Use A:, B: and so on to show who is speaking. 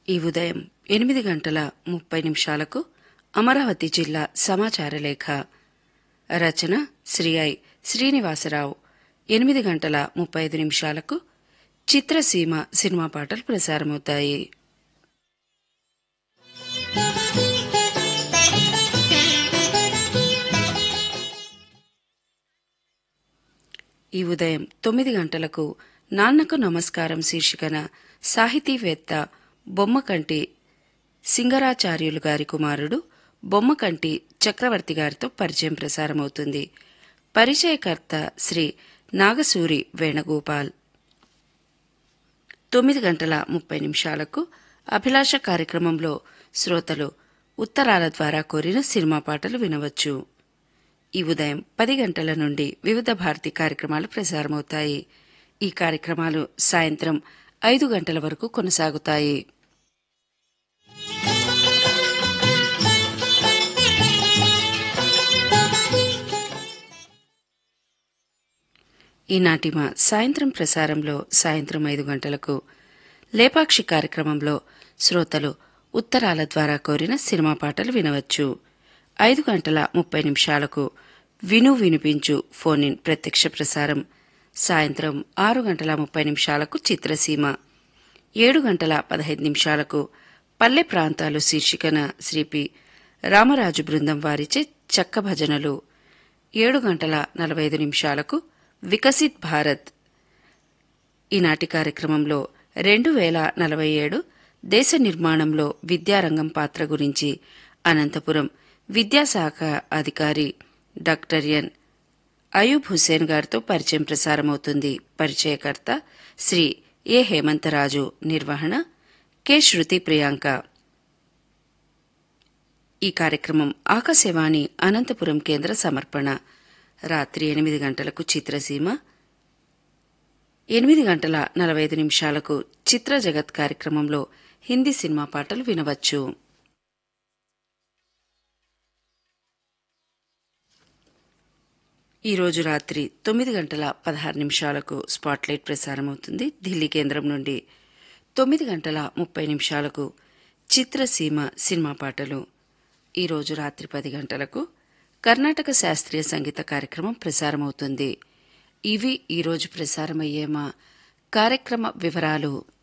A: ఈ ఉదయం ఎనిమిది గంటల ముప్పై నిమిషాలకు అమరావతి జిల్లా సమాచార లేఖ రచన శ్రీ ఐ శ్రీనివాసరావు ఎనిమిది గంటల ముప్పై ఐదు నిమిషాలకు చిత్రసీమ సినిమా పాటలు ప్రసారమవుతాయి ఈ ఉదయం తొమ్మిది గంటలకు నాన్నకు నమస్కారం శీర్షికన సాహితీవేత్త బొమ్మకంటి సింగరాచార్యులు గారి కుమారుడు బొమ్మకంటి చక్రవర్తి గారితో పరిచయం ప్రసారమవుతుంది పరిచయకర్త శ్రీ నాగసూరి వేణుగోపాల్ తొమ్మిది గంటల ముప్పై నిమిషాలకు అభిలాష కార్యక్రమంలో శ్రోతలు ఉత్తరాల ద్వారా కోరిన సినిమా పాటలు వినవచ్చు ఈ ఉదయం పది గంటల నుండి వివిధ భారతి కార్యక్రమాలు ప్రసారమవుతాయి ఈ కార్యక్రమాలు సాయంత్రం ఐదు గంటల వరకు కొనసాగుతాయి ఈనాటి మా సాయంత్రం ప్రసారంలో సాయంత్రం ఐదు గంటలకు లేపాక్షి కార్యక్రమంలో శ్రోతలు ఉత్తరాల ద్వారా కోరిన సినిమా పాటలు వినవచ్చు ఐదు గంటల ముప్పై నిమిషాలకు విను వినిపించు ఫోన్ ఇన్ ప్రత్యక్ష ప్రసారం సాయంత్రం ఆరు గంటల ముప్పై నిమిషాలకు చిత్రసీమ ఏడు గంటల పదహైదు నిమిషాలకు పల్లె ప్రాంతాలు శీర్షికన శ్రీ పి రామరాజు బృందం వారిచే చక్క భజనలు ఏడు గంటల నలభై ఐదు నిమిషాలకు వికసిత్ భారత్ ఈనాటి కార్యక్రమంలో రెండు వేల నలభై ఏడు దేశ నిర్మాణంలో విద్యారంగం పాత్ర గురించి అనంతపురం విద్యాశాఖ అధికారి డాక్టర్ ఎన్ అయూబ్ హుసేన్ గారితో పరిచయం ప్రసారమవుతుంది పరిచయకర్త శ్రీ ఏ హేమంతరాజు నిర్వహణ కె శృతి ప్రియాంక ఈ కార్యక్రమం ఆకాశవాణి అనంతపురం కేంద్ర సమర్పణ రాత్రి ఎనిమిది గంటలకు చిత్రసీమ ఎనిమిది గంటల నలభై ఐదు నిమిషాలకు చిత్ర జగత్ కార్యక్రమంలో హిందీ సినిమా పాటలు వినవచ్చు ఈ రోజు రాత్రి తొమ్మిది గంటల పదహారు నిమిషాలకు స్పాట్లైట్ ప్రసారమవుతుంది ఢిల్లీ కేంద్రం నుండి తొమ్మిది గంటల ముప్పై నిమిషాలకు చిత్రసీమ సినిమా పాటలు ఈ రోజు రాత్రి పది గంటలకు కర్ణాటక శాస్త్రీయ సంగీత కార్యక్రమం ప్రసారమవుతుంది ఇవి ఈ రోజు ప్రసారమయ్యే మా కార్యక్రమ వివరాలు